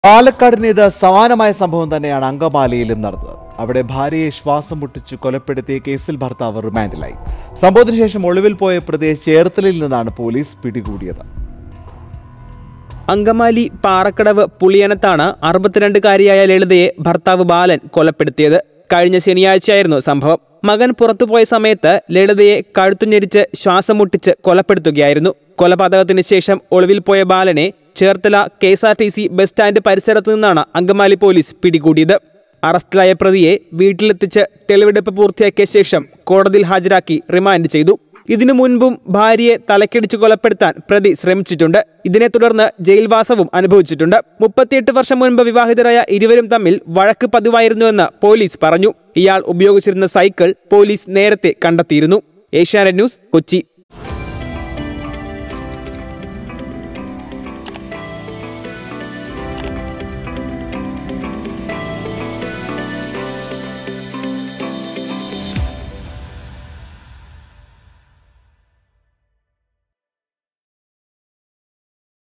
പാലക്കാടിനേത് സമാനമായ സംഭവം തന്നെയാണ് അങ്കമാലിയിലും നടന്നത് അവിടെ ഭാര്യയെ ശ്വാസം മുട്ടിച്ച് കൊലപ്പെടുത്തിയ കേസിൽ ഭർത്താവ് റിമാൻഡിലായി സംഭവത്തിന് ശേഷം ഒളിവിൽ പോയ പ്രതിയെ ചേർത്തലിൽ നിന്നാണ് പോലീസ് പിടികൂടിയത് അങ്കമാലി പാറക്കടവ് പുളിയനത്താണ് അറുപത്തിരണ്ടുകാരിയായ ലളിതയെ ഭർത്താവ് ബാലൻ കൊലപ്പെടുത്തിയത് കഴിഞ്ഞ ശനിയാഴ്ചയായിരുന്നു സംഭവം മകൻ പുറത്തുപോയ സമയത്ത് ലളിതയെ കഴുത്തുഞെരിച്ച് ശ്വാസം മുട്ടിച്ച് കൊലപ്പെടുത്തുകയായിരുന്നു കൊലപാതകത്തിന് ശേഷം ഒളിവിൽ പോയ ബാലനെ Cherthala K S R T C bus stand പരിസരത്തു നിന്നാണ് അങ്കമാലി പോലീസ് പിടികൂടിയത് അറസ്റ്റിലായ പ്രതിയെ വീട്ടിലെത്തിച്ച് തെളിവെടുപ്പ് പൂർത്തിയാക്കിയ ശേഷം കോടതിയിൽ ഹാജരാക്കി റിമാൻഡ് ചെയ്തു ഇതിനു മുൻപും ഭാര്യയെ തലക്കടിച്ച് കൊലപ്പെടുത്താൻ പ്രതി ശ്രമിച്ചിട്ടുണ്ട് ഇതിനെ തുടർന്ന് ജയിൽവാസവും അനുഭവിച്ചിട്ടുണ്ട് മുപ്പത്തിയെട്ട് വർഷം മുൻപ് വിവാഹിതരായ ഇരുവരും തമ്മിൽ വഴക്ക് പതിവായിരുന്നുവെന്ന് പോലീസ് പറഞ്ഞു ഇയാൾ ഉപയോഗിച്ചിരുന്ന സൈക്കിൾ പോലീസ് നേരത്തെ കണ്ടെത്തിയിരുന്നു ഏഷ്യാനെറ്റ് ന്യൂസ് കൊച്ചി